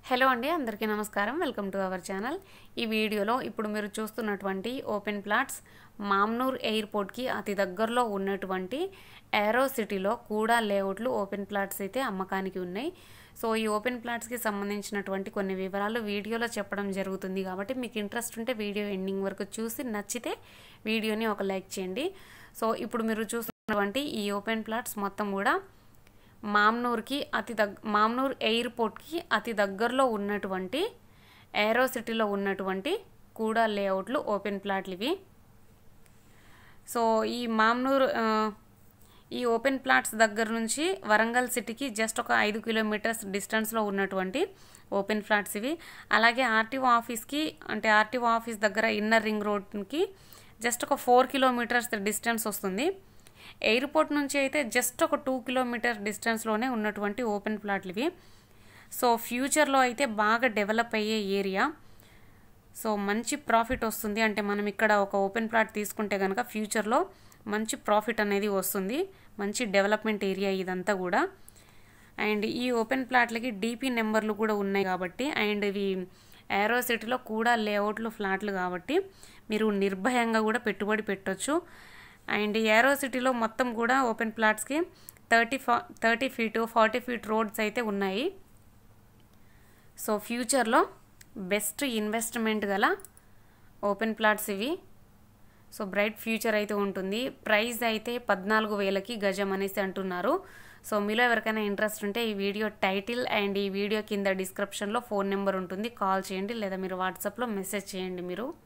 hello అండి అందరికీ నమస్కారం వెల్కమ్ టు అవర్ ఛానల్ ఈ వీడియోలో ఇప్పుడు మీరు చూస్తున్నటువంటి ఓపెన్ ప్లాట్స్ మామ్నూర్ ఎయిర్పోర్ట్కి అతి దగ్గరలో ఉన్నటువంటి ఏరో సిటీలో కూడా లేఅవుట్లు ఓపెన్ ప్లాట్స్ అయితే అమ్మకానికి ఉన్నాయి సో ఈ ఓపెన్ ప్లాట్స్కి సంబంధించినటువంటి కొన్ని వివరాలు వీడియోలో చెప్పడం జరుగుతుంది కాబట్టి మీకు ఇంట్రెస్ట్ ఉంటే వీడియో ఎండింగ్ వరకు చూసి నచ్చితే వీడియోని ఒక లైక్ చేయండి సో ఇప్పుడు మీరు చూస్తున్నటువంటి ఈ ఓపెన్ ప్లాట్స్ మొత్తం కూడా మామ్నూర్కి అతి దగ్ మామ్నూర్ ఎయిర్పోర్ట్కి అతి దగ్గరలో ఉన్నటువంటి ఏరో సిటీలో ఉన్నటువంటి కూడా లేఅవుట్లు ఓపెన్ ప్లాట్లు ఇవి సో ఈ మామ్నూర్ ఆ, ఈ ఓపెన్ ప్లాట్స్ దగ్గర నుంచి వరంగల్ సిటీకి జస్ట్ ఒక ఐదు కిలోమీటర్స్ డిస్టెన్స్లో ఉన్నటువంటి ఓపెన్ ఫ్లాట్స్ ఇవి అలాగే ఆర్టీఓ ఆఫీస్కి అంటే ఆర్టీఓ ఆఫీస్ దగ్గర ఇన్నర్ రింగ్ రోడ్కి జస్ట్ ఒక ఫోర్ కిలోమీటర్స్ డిస్టెన్స్ వస్తుంది ఎయిర్పోర్ట్ నుంచి అయితే జస్ట్ ఒక టూ కిలోమీటర్ డిస్టెన్స్లోనే ఉన్నటువంటి ఓపెన్ ప్లాట్లు ఇవి సో ఫ్యూచర్లో అయితే బాగా డెవలప్ అయ్యే ఏరియా సో మంచి ప్రాఫిట్ వస్తుంది అంటే మనం ఇక్కడ ఒక ఓపెన్ ప్లాట్ తీసుకుంటే కనుక ఫ్యూచర్లో మంచి ప్రాఫిట్ అనేది వస్తుంది మంచి డెవలప్మెంట్ ఏరియా ఇదంతా కూడా అండ్ ఈ ఓపెన్ ప్లాట్లకి డీపీ నెంబర్లు కూడా ఉన్నాయి కాబట్టి అండ్ ఇవి ఏరో సిటీలో కూడా లేఅవుట్లు ఫ్లాట్లు కాబట్టి మీరు నిర్భయంగా కూడా పెట్టుబడి పెట్టొచ్చు అండ్ ఏరో సిటీలో మొత్తం కూడా ఓపెన్ ప్లాట్స్కి థర్టీ ఫా thirty feet forty feet roads అయితే ఉన్నాయి సో ఫ్యూచర్లో బెస్ట్ ఇన్వెస్ట్మెంట్ గల ఓపెన్ ప్లాట్స్ ఇవి సో బ్రైట్ ఫ్యూచర్ అయితే ఉంటుంది ప్రైస్ అయితే పద్నాలుగు వేలకి గజం అనేసి అంటున్నారు సో మీలో ఎవరికైనా ఇంట్రెస్ట్ ఉంటే ఈ వీడియో టైటిల్ అండ్ ఈ వీడియో కింద డిస్క్రిప్షన్లో ఫోన్ నెంబర్ ఉంటుంది కాల్ చేయండి లేదా మీరు వాట్సాప్లో మెసేజ్ చేయండి మీరు